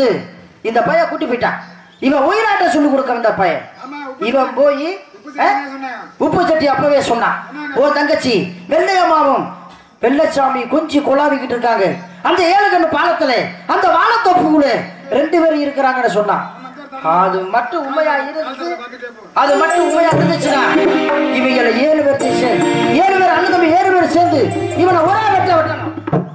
வந்து இந்த பையன் கூட்டி போயிட்டான் இவன் உயிராட்ட சொல்லி கொடுக்க வந்த பையன் ஆமா, உப்பு இவன் போய் உப்பு சட்டி என்ன சொன்னாங்க? உப்பு சட்டி அப்பவே சொன்னான் ஓ தங்கச்சி வெள்ளையம்மாவும் வெள்ளச்சாமி கொஞ்சி குழாவிக்கிட்டு இருக்காங்க அந்த ஏழுகண்ணு பாலத்துல அந்த வாழத்தொப்புக்குள்ள ரெண்டு பேரும் இருக்கிறாங்கன்னு சொன்னான் அது மட்டும் உண்மையா இருந்து அது மட்டும் உண்மையா இருந்துச்சுன்னா இவங்களை ஏழு பேர் சேர்ந்து ஏழு பேர் அண்ணன் தம்பி ஏழு பேர் சேர்ந்து இவனை ஒரே வெட்ட வெட்டணும்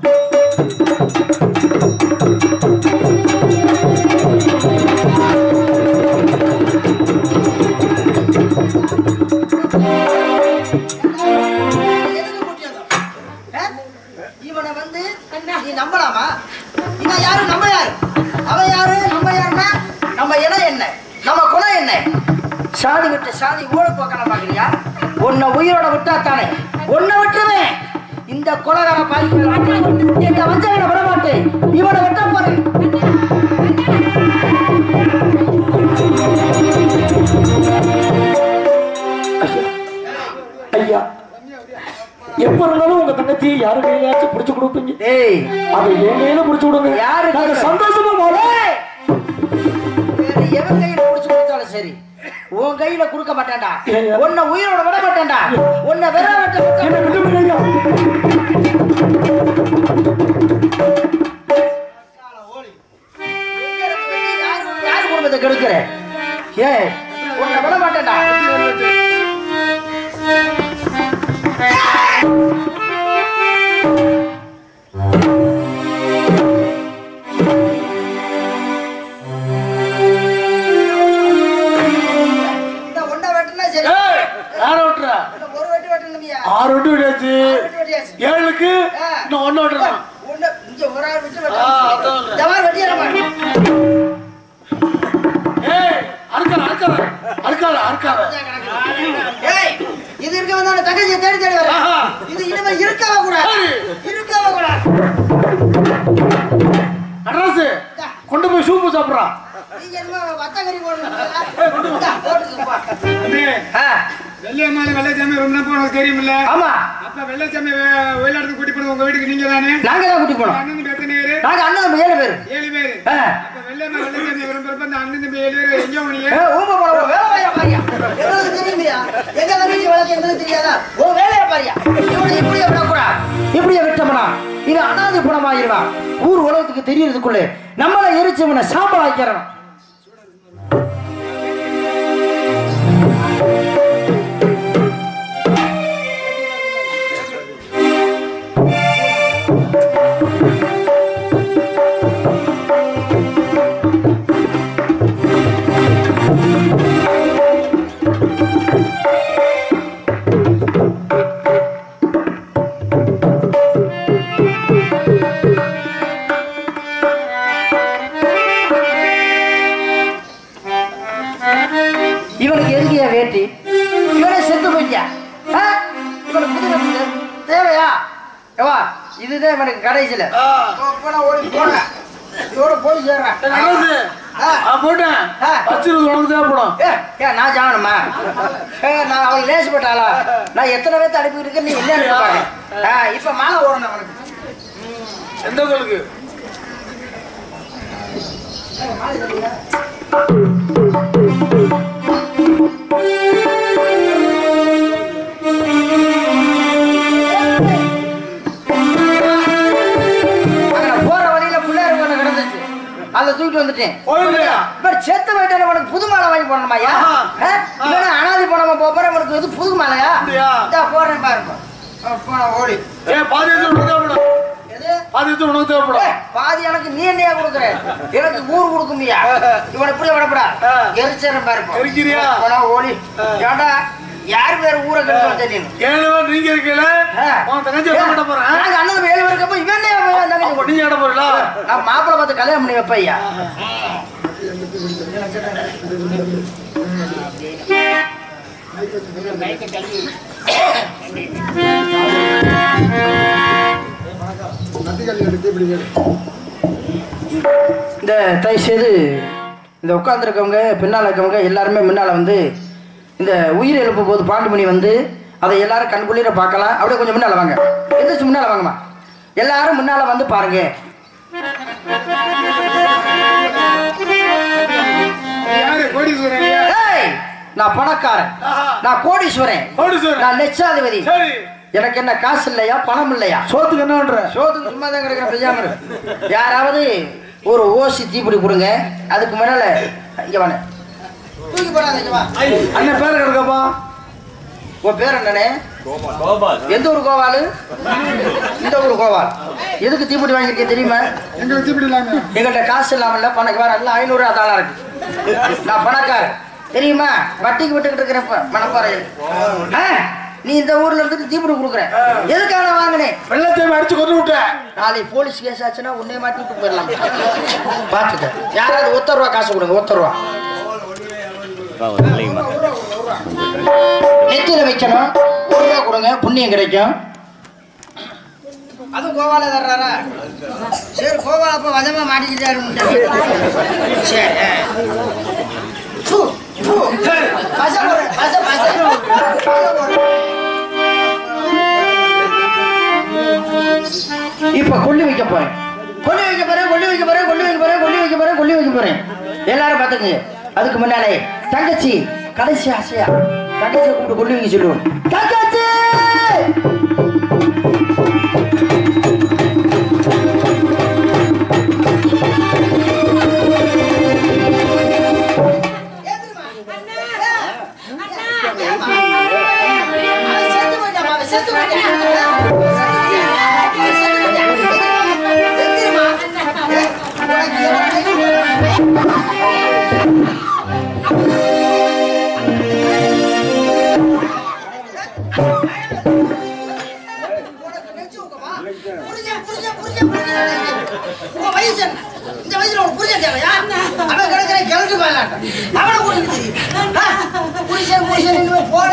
எதுக்கு கூட்டியாந்தா? ஆ? இவனை வந்து நீ நம்பலாமா இவன் யாரு நம்ம யாரு அவன் யாரு நம்ம யாருன்னா நம்ம இனம் என்ன நம்ம குணம் என்ன சாதி விட்டு சாதி ஊழ போக்கணும் பாக்குறியா உன்னை உயிரோட விட்டா தானே உன்னை விட்டுருவேன் இந்த கொலகார பாதிப்பு இந்த வஞ்சகனை விட மாட்டேன் இவனை வெட்ட போறேன் ஐயா எப்ப இருந்தாலும் உங்க தங்கச்சி யாரு கையிலாச்சும் புடிச்சு கொடுப்பீங்க டேய் அதை என் கையில புடிச்சு விடுங்க யாரு நாங்க கையில? சந்தோஷமா வாழ ஏய்! வேற எவன் கையில புடிச்சு கொடுத்தாலும் சரி உன் கையில கொடுக்க மாட்டேன்டா ஏய்யா. உன்னை உயிரோட விட மாட்டேன்டா உன்னை வெற வெட்ட என்ன விட்டா- விட்டு விடுங்க ஐயா யாரு யாரு குடும்பத்தை கெடுக்கிற ஏ உன்னை விட மாட்டேன்டா இந்த ஒன்றை வெட்டுனா சரி யார விட்டுற இந்த ஒரு வெட்டு வெட்டணுமியா ஆறு விட்டு விடாச்சு வெட்டு வெட்டியாச்சு ஏழுக்கு ஆ. இன்னும் ஒண்ணு விட்டுறான் ஒண்ணு இங்க ஒரு ஆள் விட்டு ஆ, அதான் வெட்டணும் இந்த மாதிரி வெட்டிடுறேன் ஏய் அறுக்காத அறுக்காத அறுக்காத அறுக்காத ஏய் இது இருக்க வந்தா தங்கச்சியை தேடி தேடி வர ஆஹா. இது இனிமே இருக்கவே கூடாது சரி. இருக்கவே கூடாது நடராசு கொண்டு போய் சூப்பு சாப்பிடுறான் நீங்க என்னமோ வத்தக்கறி போடணும் இந்தா, போட்டுக்கு போ. அண்ணே, ஆ, வெள்ளையம்மாள் வெள்ளைச்சாமி ரொம்ப நாள் உனக்கு தெரியுமில்ல ஆமா அப்ப வெள்ளைச்சாமி ஒயிலாடத்துக்கு கூட்டி போனது உங்க வீட்டுக்கு நீங்க தானே நாங்க தான் கூட்டி போனோம் அண்ணன் தம்பி எத்தனை பேரு நாங்க அண்ணன் தம்பி ஏழு பேரு ஏழு பேரு ஆ. அப்ப வெள்ளையம்மா வெள்ளைச்சாமி விரும்புறப்ப அந்த அண்ணன் தம்பி ஏழு பேரு எங்க போனீங்க ஏ, ஊம்ப போறவங்க வேலை பாரியா பாரியா எங்களுக்கு தெரியுமியா எங்க தங்கச்சி வழக்கு எங்களுக்கு தெரியாதா ஓ வேலையா பாரியா இவனை இப்படியே விடக்கூடாது இப்படியே விட்டோம்னா இது அனாதை குணமாயிருவான் ஊர் உலகத்துக்கு தெரியறதுக்குள்ளே நம்மளை எரிச்சு இவனை சாம்பல் ஆக்கிறணும் இவனுக்கு எதுக்கியா வேட்டி இவனே செத்து போய்யா ஆ? இவனுக்கு புது வேட்டி தே- தேவையா ஏவா இதுதான் இவனுக்கு கடைசியில போனா ஓடி போன இதோட போய் சேர்றேன் நடராசு ஆ. நான் போட்டேன் ஆ. வச்சிருது உனக்கு தேவைப்படும் ஏ, ஏ, நான் ஜாகணுமா ஏ, நான் அவளுக்கு லேசப்பட்டாளா நான் எத்தனை பேர்த்த அனுப்பி இருக்கேன் நீ என்ன அனுப்பாங்க இப்ப மாலை ஓடணும் அவனுக்கு எந்த கோளுக்கு அங்க நான் போற வழியில பிள்ளையார் ஒண்ணு கிடந்துச்சு அதை தூக்கிட்டு வந்துட்டேன் போயில்லையா? இப்ப செத்து போயிட்டு உனக்கு புது மாலை வாங்கி போடணுமாயா ஆஹா. இவன அனாதி போனவங்க போற உனக்கு இது புது மாலையா அப்படியா? இதா போறேன் பாருங்க அஹ் போன ஓடி ஏ பாதி எடுத்து உனக்கு தேவைப்படும் எது பாதி எடுத்து உனக்கு தேவைப்படும் ஏய், பாதி எனக்கு நீ என்னையா கொடுக்குற எனக்கு ஊர் கொடுக்குமியா இவனை இப்படி விடப்படா ஆ. எரிச்சரம் பாருப்போம் எரிக்கிறியா? போனா ஓடி ஏண்டா யார் பேர் ஊரை கெடுக்கணும் தெரியும் ஏழு பேர் நீங்க இருக்கல உன் தங்கச்சி என்ன பண்ண போறேன் நாங்க அண்ணன் ஏழு பேருக்கப்போ இவன் என்ன இவன் தங்கச்சி அப்ப நீங்க இட போறீங்களா நான் மாப்பிள்ளை பார்த்து கல்யாணம் பண்ணி வைப்பையா இந்த தயவு செய்து இந்த உட்காந்துருக்கவங்க பின்னால் இருக்கவங்க எல்லாருமே முன்னால் வந்து இந்த உயிர் எழுப்பும் போது பாண்டுமணி வந்து அதை எல்லாரும் கண்குளிர பார்க்கலாம் அப்படியே கொஞ்சம் முன்னால் வாங்க எந்திரிச்சு முன்னால் வாங்கம்மா எல்லாரும் முன்னால் வந்து பாருங்க யாரு கோடீஸ்வரன் ஐயா? ஏய் நான் பணக்காரன் ஆஹா. நான் கோடீஸ்வரன் கோடீஸ்வரன் நான் லட்சாதிபதி சரி எனக்கு என்ன காசு இல்லையா பணம் இல்லையா சோத்துக்கு என்ன பண்ற சோத்துக்கு சும்மா தான் கிடக்குற பெய்யாம இரு. யாராவது ஒரு ஓசி தீப்பிடி கொடுங்க அதுக்கு முன்னால இங்க வாங்க தூக்கி போடாத இங்க வா அண்ணன் பேர் கிடக்கப்பா உன் பேர் என்னனே எந்த ஊர் கோவாலு இந்த ஊர் கோவால் எதுக்கு தீப்பிடி வாங்கியிருக்கேன் தெரியுமா எங்களுக்கு தீப்பிடி இல்லாம எங்கள்கிட்ட காசு இல்லாமல்ல பணக்கு வேற எல்லாம் ஐநூறு அதாளா இருக்கு நான் பணக்காரன் தெரியுமா வட்டிக்கு விட்டுக்கிட்டு இருக்கிற மணப்பாறை நீ இந்த ஊர்ல இருந்துட்டு தீப்பிடி கொடுக்குற எதுக்காக நான் வாங்கினேன் வெள்ளத்தையும் அடிச்சு கொண்டு விட்டேன் நாளைக்கு போலீஸ் கேஸ் ஆச்சுன்னா உன்னே மாட்டி விட்டு போயிடலாம் பார்த்துக்க யாராவது ஒத்த ரூபா காசு கொடுங்க ஒத்த ரூபா நெத்தியில வைக்கணும் ஒரு ரூபா கொடுங்க புண்ணியம் கிடைக்கும் அது கோவால தர்றாரா சரி கோவால அப்ப வதமா மாட்டிக்கிட்டாரு சரி ஃபு, ஃபு. பச போடு, பச, பச. பச போடு. இப்ப கொல்லி வைக்க போறேன் கொல்லி வைக்க போறேன் கொல்லி வைக்க போறேன் கொல்லி வைக்க போறேன் கொல்லி வைக்க போறேன் கொல்லி வைக்க போறேன் எல்லாரும் பாத்துங்க அதுக்கு முன்னாலே தங்கச்சி கடைசி ஆசையா தங்கச்சியை கூப்பிட்டு கொல்லி வைக்க சொல்லுவோம் தங்கச்சி இந்த வயசுல உனக்கு புரிஞ்ச தேவையா அவன் கிடக்கிற கிழக்கு போயிடலாம் அவனை கூட்டிட்டு புரிசன் புரிசன் இனிமே போட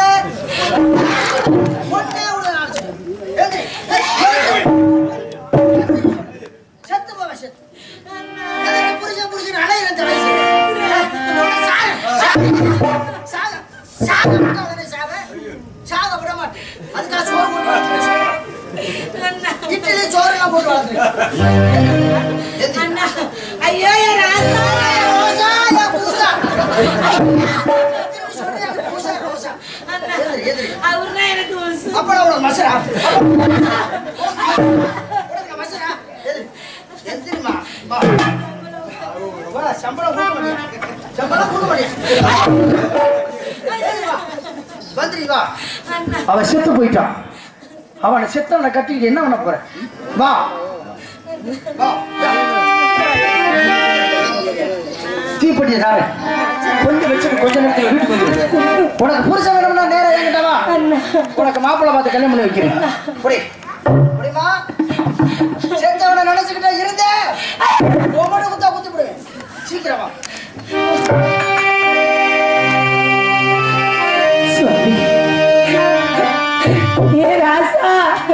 பொண்ணே உள்ள நாளைச்சு எழுந்திரி. ஏய், எழுந்திரி. செத்து போவ செத்து எதுக்கு புரிசன் புரிசன் அலையிற இந்த வயசு சாக சாக சாக சாக விட்டா உடனே சாக சாக விட மாட்டேன் அதுக்காக சோறு போட்டு வளர்த்துறேன். இட்லி சோறு எல்லாம் போட்டு வளர்த்துறேன் அண்ணா ஐயோ என் ராசா ரோசா, என் பூசா. திரும்பி சொல்றேன், என் பூசா, ரோசா. அண்ணா எதிரி, எதிரி. அவர்னா எனக்கு உசு. அப்படா உனக்கு மசரா உனக்கு மசரா எதிரி. எதிரிம்மா, வா. வா, சம்பளம் கொடுக்க மாட்டியா? சம்பளம் கொடுக்க மாட்டியா? எதிரி வா. வந்துரு, வா. அவன் செத்து போயிட்டான் அவனை செத்தவனை கட்டிக்கிட்டு என்ன பண்ண போற வா வா தீப்பெட்டியை தாரு கொஞ்சம் வச்சுட்டு கொஞ்ச நேரத்துல வீட்டுக்கு வந்து உனக்கு புருஷன் வேணும்னா நேரா என்கிட்ட வா உனக்கு மாப்பிள்ளை பார்த்து கல்யாணம் பண்ணி வைக்கிறேன் புடி புரியுமா செத்தவனை நினைச்சுக்கிட்டே இருந்தேன் ஒவ்வொரு குத்தா குத்தி விடுவேன் சீக்கிரம் வா ஏ ராசா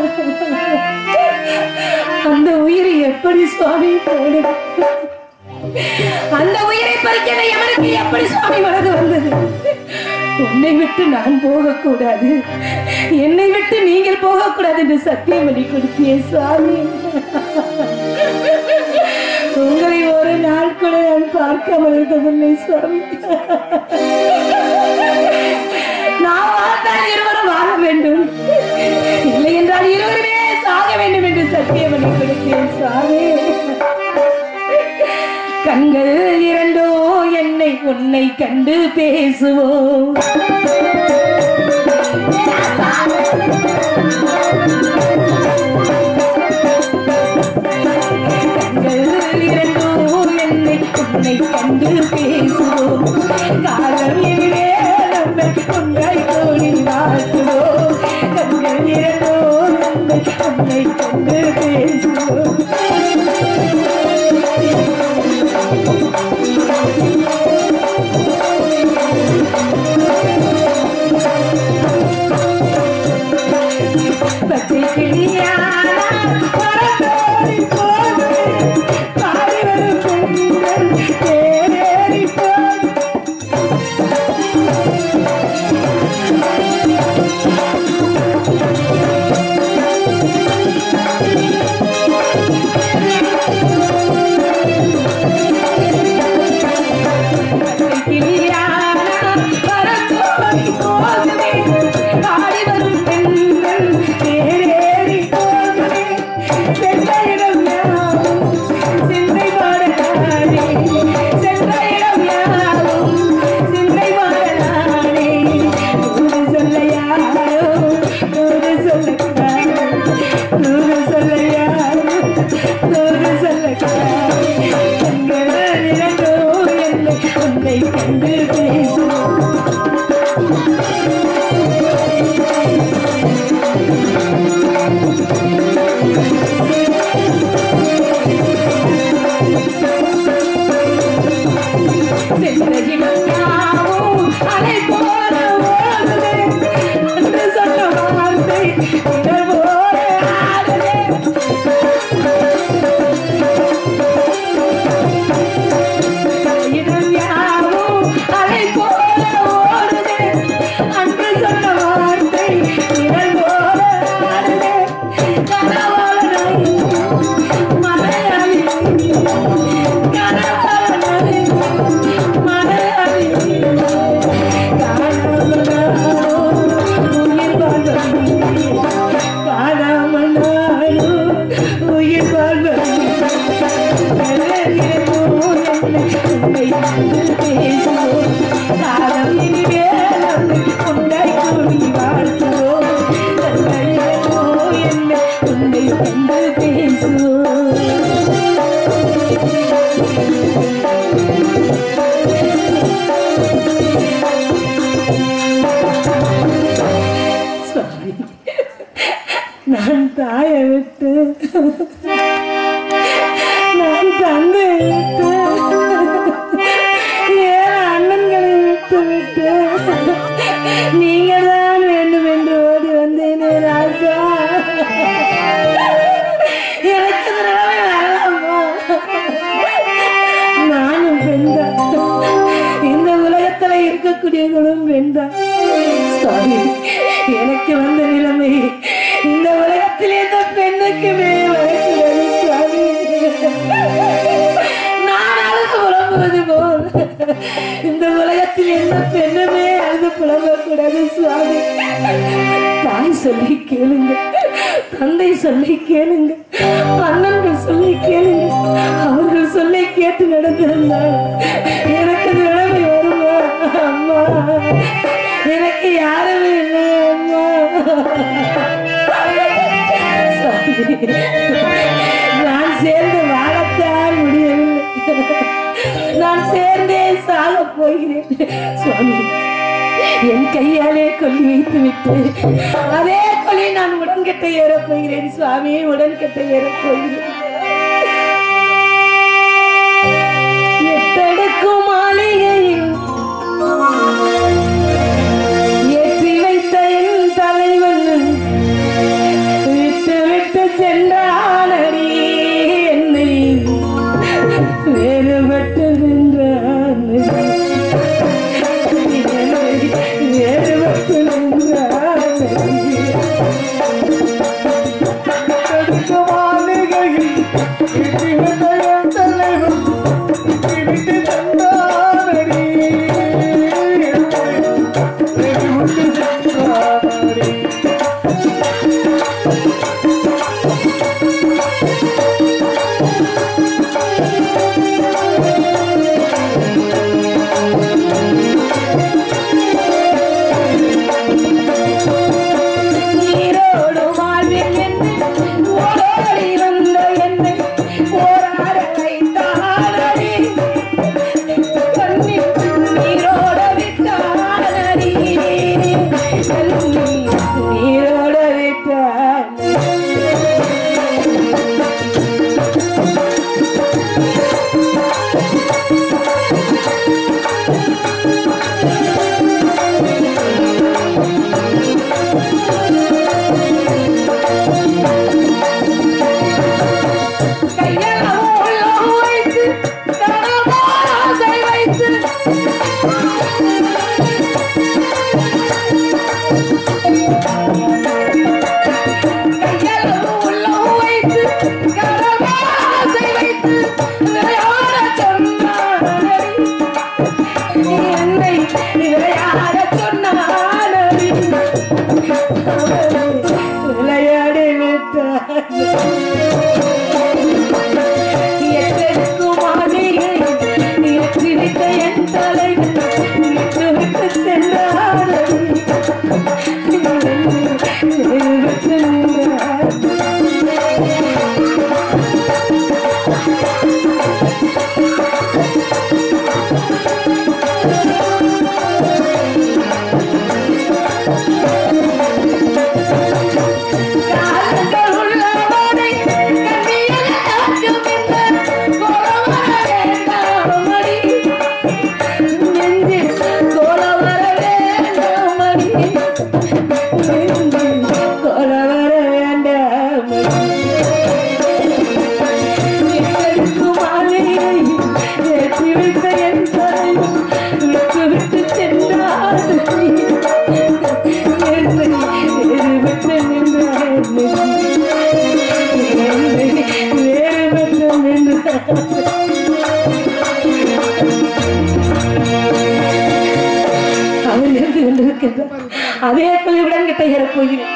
அந்த உயிரை எப்படி சுவாமி போடு அந்த உயிரை பறிக்க எவனுக்கு எப்படி சுவாமி மனது வந்தது உன்னை விட்டு நான் போகக்கூடாது என்னை விட்டு நீங்கள் போகக்கூடாது என்று சத்தியம் பண்ணி கொடுத்தியே சுவாமி உங்களை ஒரு நாள் கூட நான் பார்க்காமல் இருக்கவில்லை சுவாமி நான் வாழ்ந்தால் இருவரும் வாழ வேண்டும் இல்லை என்றால் இருவருமே சாக வேண்டும் என்று சத்தியம் பண்ணி கொடுத்தேன் சுவாமி கண்கள் இரண்டோ என்னை உன்னை கண்டு பேசுவோம் கண்கள் இரண்டோ என்னை உன்னை கண்டு பேசுவோம் காலம் எதிரே நம்மை உன்னை தோழி வாழ்த்துவோம் கண்கள் இரண்டோ நம்மை உன்னை கண்டு பேசுவோம் பச்சை கிளியானா பறந்தோடி போது பாடி வரும் பெண்கள் தேடி போது என்னை உன்னை வந்து பேசுவோம் காலம் இனி வேலம் உன்னை கூடி வாழ்த்துவோம் கண்களிலோ என்னை உன்னை வந்து பேசுவோம் சுவாமி நான் தாயை விட்டு நான் தந்தையை விட்டு ஏன் அண்ணன்களை விட்டு விட்டு நீங்கள் தான் வேண்டும் என்று ஓடி வந்தேனே ராஜா எனக்கு திறமை வரலாமா நானும் பெண்தான் இந்த உலகத்துல இருக்கக்கூடியவர்களும் பெண்தான் சாரி எனக்கு வந்த நிலைமை இந்த உலகத்தில் எந்த பெண்ணுக்குமே வரக்கூடாது சாமி நான் அழுது புலம்புவது போல் இந்த உலகத்தில் எந்த பெண்ணுமே அழுது புலம்பக்கூடாது சுவாமி தாய் சொல்லி கேளுங்க தந்தை சொல்லி கேளுங்க அண்ணன்கள் சொல்லி கேளுங்க அவர்கள் சொல்லி கேட்டு நடந்திருந்தால் எனக்கு இந்த நிலைமை வருமா அம்மா எனக்கு யாருமே இல்லை அம்மா சாமி, நான் சேர்ந்து வாழத்தான் முடியவில்லை நான் சேர்ந்தே சாக போகிறேன் சுவாமி என் கையாலே கொல்லி வைத்து விட்டு அதே கொல்லி நான் உடன்கட்டை ஏறப் போகிறேன் சுவாமி உடன்கட்டை ஏறப் போகிறேன் எட்டடுக்கும் மாளிகையில் ஏற்றி வைத்த என் தலைவன் விட்டு விட்டு சென்றானடி என்னை வேறுபட்டு நின்றான் என்னை வேறுபட்டு நின்றான் நீரோடு வாழ்வில் என்னை ஓடோடி வந்த என்னை போராட வைத்தானடி கண்ணீர் நீரோட விட்டானடி கண்ணீர் நீரோட விட்டான் கையெல்லாம் உள்ளம் வைத்து கடமாசை வைத்து கையெல்லாம் உள்ளம் வைத்து கடமாசை வைத்து விளையாட சொன்னானடி என்னை விளையாட சொன்னானடி விளையாடி விட்டான் எத்தனைக்கும் மாளிகை ஏற்றி வைத்த என் தலைவன் விட்டு விட்டு சென்றானடி. விட்டு நின்றான். கால்கள் உள்ளவனை கண்ணியலாக்கும் இந்த கோலம் வர வேண்டாமடி. நெஞ்சில் கோலம் வர வேண்டாமடி. நெஞ்சில் கோலம் வர வேண்டாமடி. எங்களுக்கும் மாலையை ஏற்றி வைத்த என் தலைவன் விட்டு விட்டு சென்றானடி. என்னை வேறுபட்டு நின்றான் வேறுபட்டு நின்றான் அவர் இருந்து கொண்டிருக்கின்றார் அதே பள்ளியுடன் கிட்ட ஏறப்போகிறேன்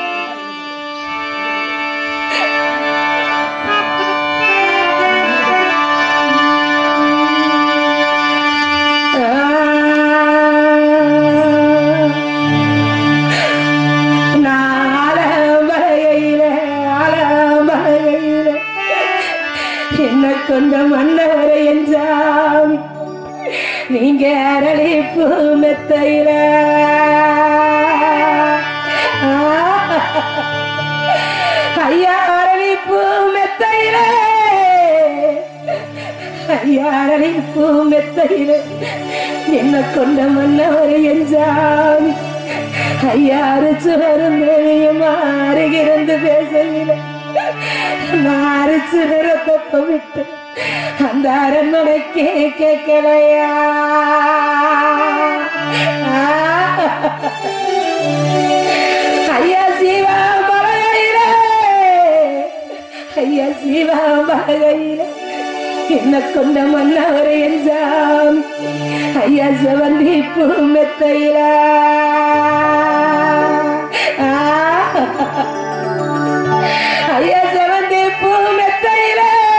என்ன கொண்ட மன்னவரை என்றாமி நீங்க அரளிப்பு மெத்தையில ஐயா அரளிப்பு மெத்தையில ஐயா அரளிப்பு மெத்தையில என்ன கொண்ட மன்னவரை என்றாமி ஐயா அரைச்சு வருந்தையும் அருகிருந்து பேசவில்லை நான் அரைச்சு நிறத்தை விட்டு அந்த அரண்மனைக்கே கேட்கலையா ஐயா சிவா மலையில ஐயா சிவா மலையில என்ன கொண்ட மன்னவரை என்றாம் ஐயா செவந்தி பூ மெத்தையில ஐயா செவந்தி பூ மெத்தையில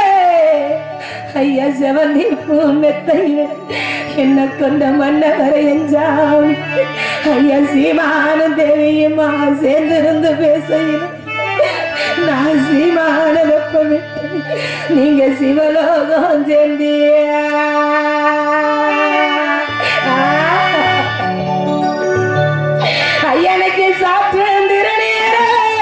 ஐயா செவந்தி பூ மெத்தையில என்ன கொண்ட மன்னவரை என்றாம் ஐயா சீமான தேவியுமா சேர்ந்திருந்து பேசையில நான் சீமான வெப்பமிட்டு நீங்க சிவலோகம் சேர்ந்தியா ஐயனுக்கு சாற்றுந்திரநீர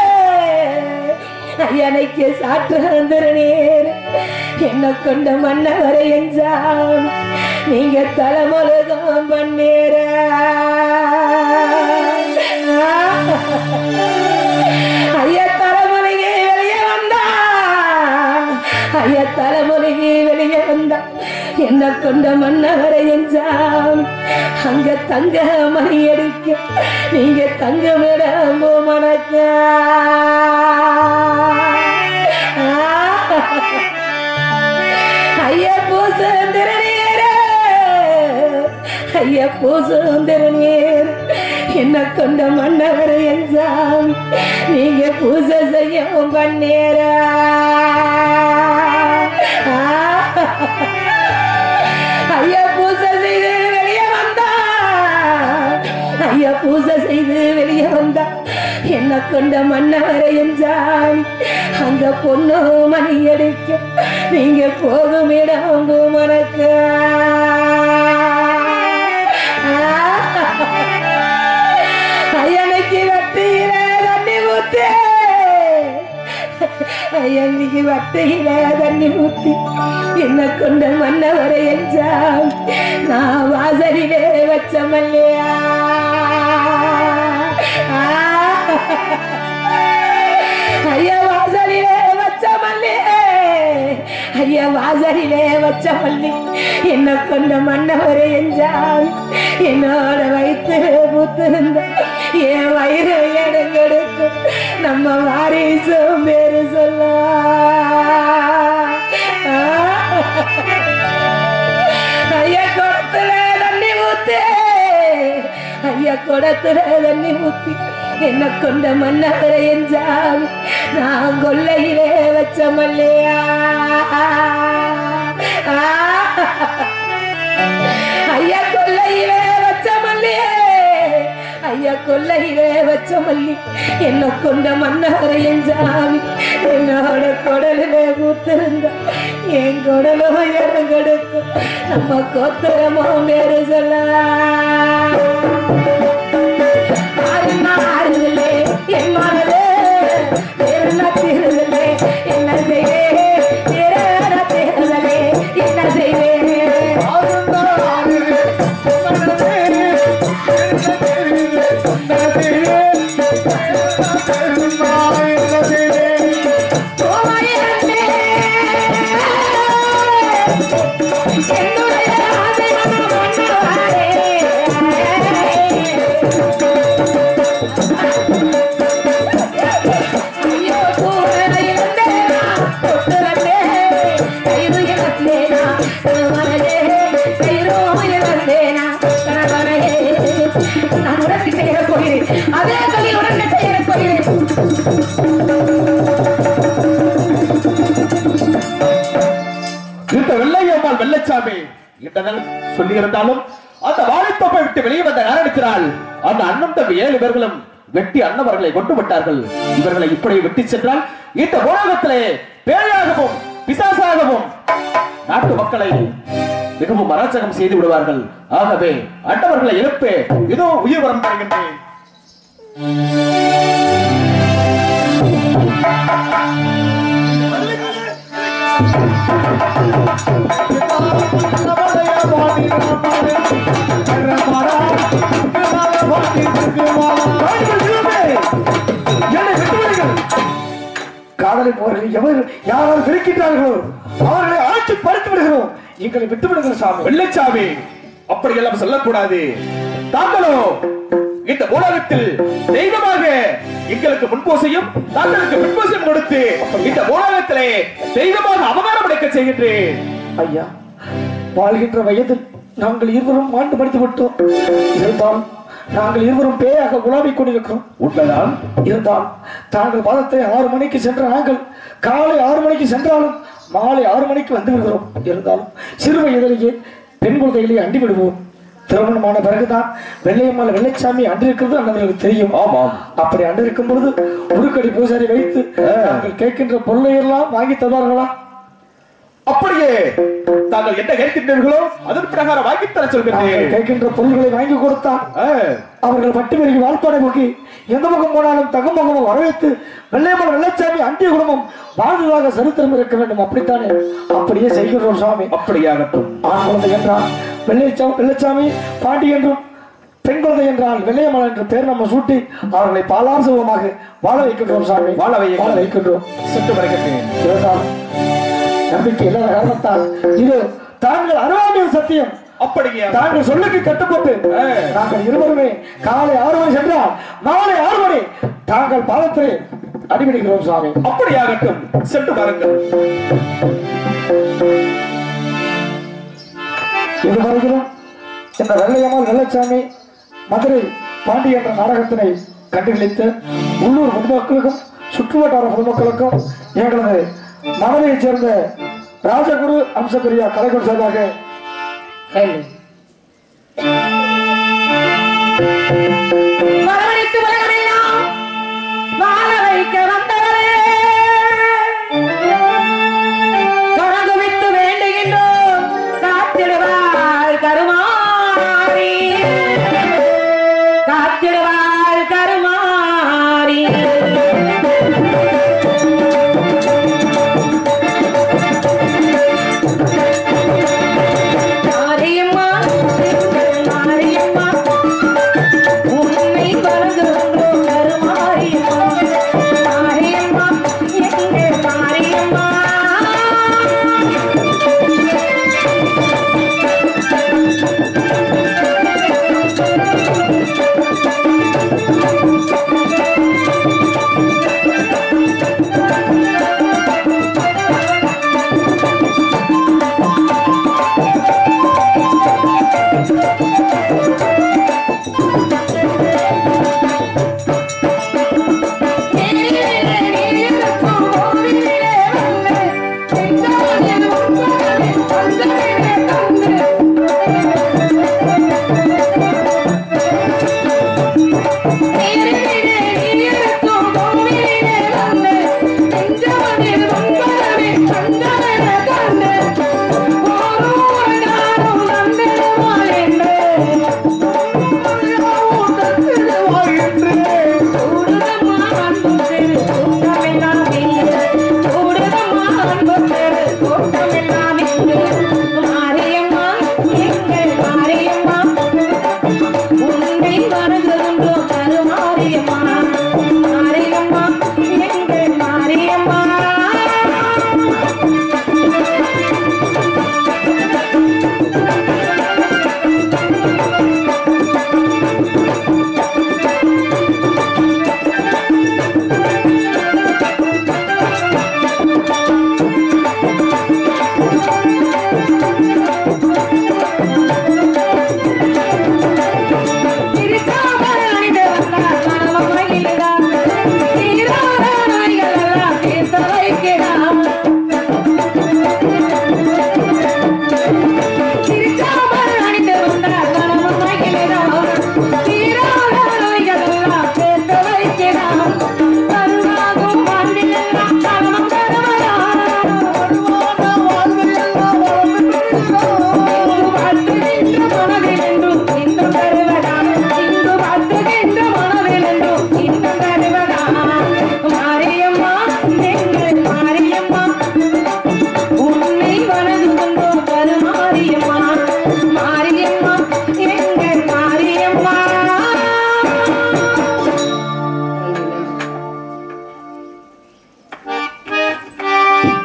ஐயனுக்கு சாற்றுந்திரநீர் என்ன கொண்ட மன்னவரை என்றாம் நீங்க தலைமுலகம் பண்ணீர ஐயா தலைமுறையே வெளியே வந்தா ஐயா தலைமுறையே வெளியே வந்தா என்ன கொண்ட மன்னவரை என்றாம் அங்க தங்க மணி அடிக்க நீங்க தங்கமிடம் மணக்க ஐயா பூசுந்திரநீரே ஐயா பூசுந்திரநீர் என்ன கொண்ட மன்னவர் என்றாம் நீங்க பூஜை செய்யவும் பண்ணீரா ஐயா பூஜை செய்து வெளியே வந்தா ஐயா பூஜை செய்து வெளியே வந்தா என்ன கொண்ட மன்னவரை என்றால் அங்க பொண்ணு மணி அடிக்க நீங்க போகும் இடம் மணக்க ஐயனுக்கு வட்டியில தண்ணி ஊத்தே ஐயனுக்கு வட்டியில தண்ணி ஊத்தி என்ன கொண்ட மன்னவரை என்றால் நான் வாசலிலே வச்ச மல்லையா ஐயா வாசலிலே வச்ச மல்லி ஐயா வாசலிலே வச்ச மல்லி என்ன கொண்ட மன்னவரை என்றால் என்னோட வயிற்று பூத்திருந்த என் வயிறு எடுங்கெடுக்கும் நம்ம வாரிசும் பேரு சொல்ல ஐயா குடத்துல தண்ணி ஊத்து ஐயா குடத்துல தண்ணி ஊத்தி என்ன கொண்ட மன்னவரை என்றால் நான் கொல்லையிலே வச்ச மல்லையா ஐயா கொல்லையிலே வச்ச மல்லியே ஐயா கொல்லையிலே வச்ச மல்லி என்ன கொண்ட மன்னவரை என்றாவி என்னோட குடலிலே கூத்திருந்த என் குடலும் எடுங்கெடுக்கும் நம்ம கோத்திரமோ மேரு சொல்ல ஆறுதலே என் மனதே என்ன தீருதலே என்ன செய்வே தேரான தேர்தலே என்ன செய்வே கோமயந்தே என்னுடைய ஆசை மனம் மன்னவாரே ஐயோ பூரணையிலந்தேனா தொட்டுரண்டே கைது இழந்தேனா கணவனே கைரோ இழந்தேனா கணவனே நான் உனக்கு செய்யப் போகிறேன் அதே கல்லில் உடனே செய்யப் போகிறேன் இந்த வெள்ளையம்மாள் வெள்ளச்சாமி என்றதன் சொல்லியிருந்தாலும் அந்த வாழைத்தோப்பை விட்டு வெளியே வந்த காரணத்தினால் அந்த அண்ணன் தம்பி ஏழு பேர்களும் வெட்டி அன்னவர்களை கொண்டு விட்டார்கள் இவர்களை இப்படி வெட்டி சென்றால் இந்த உலகத்திலே பேயாகவும் பிசாசாக எதற்காகவும் நாட்டு மக்களை மிகவும் அராஜகம் செய்து விடுவார்கள் ஆகவே அண்டவர்களை எழுப்பு இதோ உயிர் வரம் தருகின்றேன் என்னை விட்டுவிடுங்கள் காதலை போர்கள் எவர் யாரால் விருக்கின்றார்களோ அவர்களை ஆட்சி படுத்து விடுகிறோம் எங்களை விட்டு விடுங்கள் சாமி வெள்ளச்சாமி அப்படியெல்லாம் சொல்லக்கூடாது தாங்களோ இந்த உலகத்தில் தெய்வமாக எங்களுக்கு முன்போசையும் தாங்களுக்கு பின்போசையும் கொடுத்து இந்த உலகத்திலே தெய்வமாக அவதாரம் அடைக்க செய்கின்றேன் ஐயா வாழ்கின்ற வயதில் நாங்கள் இருவரும் மாண்டு படித்து விட்டோம் இருந்தால் நாங்கள் இருவரும் பேயாக உலாவிக் கொண்டிருக்கிறோம் உண்மைதான் இருந்தால் தாங்கள் பாதத்தை ஆறு மணிக்கு சென்ற நாங்கள் காலை ஆறு மணிக்கு சென்றாலும் மாலை ஆறு மணிக்கு வந்து விடுகிறோம் இருந்தாலும் சிறு வயதிலேயே பெண் குழந்தைகளை அண்டி விடுவோம் திருமணமான பிறகுதான் வெள்ளையம்மாள் வெள்ளைச்சாமி அண்டிருக்கிறது அண்ணர்களுக்கு தெரியும் ஆமாம் அப்படி அண்டிருக்கும் பொழுது ஒரு கடி பூசாரி வைத்து நாங்கள் கேட்கின்ற பொருளை எல்லாம் வாங்கி தருவார்களா அப்படியே தாங்கள் என்ன கேட்கின்றீர்களோ அதன் பிரகாரம் வாங்கித்தர நாங்கள் சொல்கின்றேன் கேட்கின்ற பொருள்களை வாங்கி கொடுத்தால் ஆ, அவர்கள் பட்டு பெருகி வாழ்ப்பாடை போக்கி எந்த பக்கம் போனாலும் தகமுகமும் வரவேற்று வெள்ளையம்மன் வெள்ளச்சாமி அண்டிய குடும்பம் வாழ்ந்ததாக சரித்திரம் இருக்க வேண்டும் அப்படித்தானே அப்படியே செய்கிறோம் சுவாமி அப்படியாகட்டும் ஆண் குழந்தை என்றால் வெள்ளைச்சாமி வெள்ளச்சாமி பாண்டி என்றும் பெண் குழந்தை என்றால் வெள்ளையம்மன் என்ற பெயர் நம்ம சூட்டி அவர்களை பாலாசுவமாக வாழ வைக்கின்றோம் சாமி வாழ வையுங்கள். வாழ வைக்கின்றோம் சென்று வருகின்றேன் இருந்தால் நம்பிக்கை இல்லாத காரணத்தால் இது தாங்கள் அறுபது சத்தியம் அப்படியே தாங்கள் சொல்லுக்கு கட்டுப்பட்டு ஆ. நாங்கள் இருவருமே காலை ஆறு மணி சென்றால் மாலை ஆறு மணி தாங்கள் பாதத்திலே அடிபிடிக்கிறோம் சுவாமி அப்படியாகட்டும் சென்று வாருங்கள் இதுவரையிலும் இந்த வெள்ளையம்மாள் வெள்ளச்சாமி மதுரை பாண்டி என்ற நாடகத்தினை கண்டுகளித்து உள்ளூர் பொதுமக்களுக்கும் சுற்றுவட்டார பொதுமக்களுக்கும் எங்களது மதுரையைச் சேர்ந்த ராஜகுரு அம்சப்பிரியா கலைக்குழு சார்பாக வரவழைத்து உலகமெல்லாம் வாழ வைக்க வந்தவரே தொடர்ந்து விட்டு வேண்டுகின்றோம் காத்திடுவாள் கருமாரி காத்திடுவாள் கருமாரி மாரியம்மா மாரியம்மா உன்னை கருதுகின்றோம் கருமாரியம்மா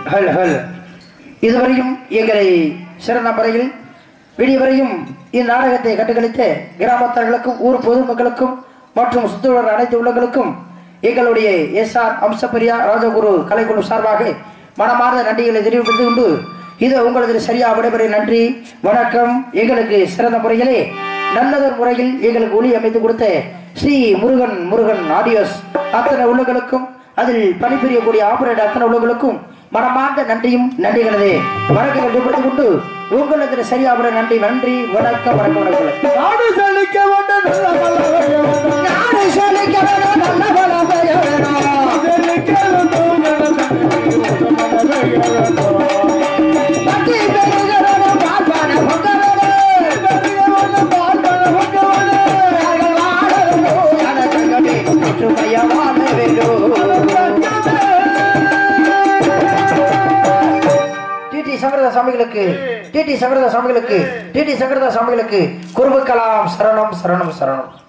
ஹல் ஹல் இதுவரையும் எங்களை சிறந்த முறையில் விடியவரையும் இந்நாடகத்தை கண்டுகளித்த கிராமத்தார்களுக்கும் ஊர் பொதுமக்களுக்கும் மற்றும் சுற்றுலர் அனைத்து உள்ளங்களுக்கும் எங்களுடைய எஸ் ஆர் அம்சப்பிரியா ராஜகுரு கலைக்குழு சார்பாக மனமார்ந்த நன்றிகளை தெரிவிப்பது உண்டு இது உங்களது சரியா விடைபெற நன்றி வணக்கம் எங்களுக்கு சிறந்த முறையிலே நல்லதொரு முறையில் எங்களுக்கு ஒளி அமைத்து கொடுத்த ஸ்ரீ முருகன் முருகன் ஆடியோஸ் அத்தனை உள்ளங்களுக்கும் அதில் பணிபுரியக்கூடிய ஆபரேட்டர் அத்தனை உள்ளங்களுக்கும் மனமார்ந்த நன்றியும் நன்றிகளது வணக்கங்கள் தெரிவித்துக் கொண்டு உங்களது சரியாவிட நன்றி நன்றி வணக்கம் வணக்கம் வணக்கம் நாடு செழிக்க வேண்டும் நல்ல வல்லமைய வேண்டும். நாடு செழிக்க வேணும், நல்ல வளம் பெற வேணும். செழிக்க வேண்டும் நல்ல வல்லமைய வேண்டும். பக்தி பெருக வேணும், வாழ்வான பொங்க வேணும். நாங்கள் வாழ வேண்டும், அடக்கமே, ஒற்றுமையா வாழ வேண்டும். டிடி சங்கரத சாமிகளுக்கு டிடி சங்கரத சாமிகளுக்கு டிடி சங்கரத சாமிகளுக்கு குருபுக்கலாம் சரணம் சரணம் சரணம்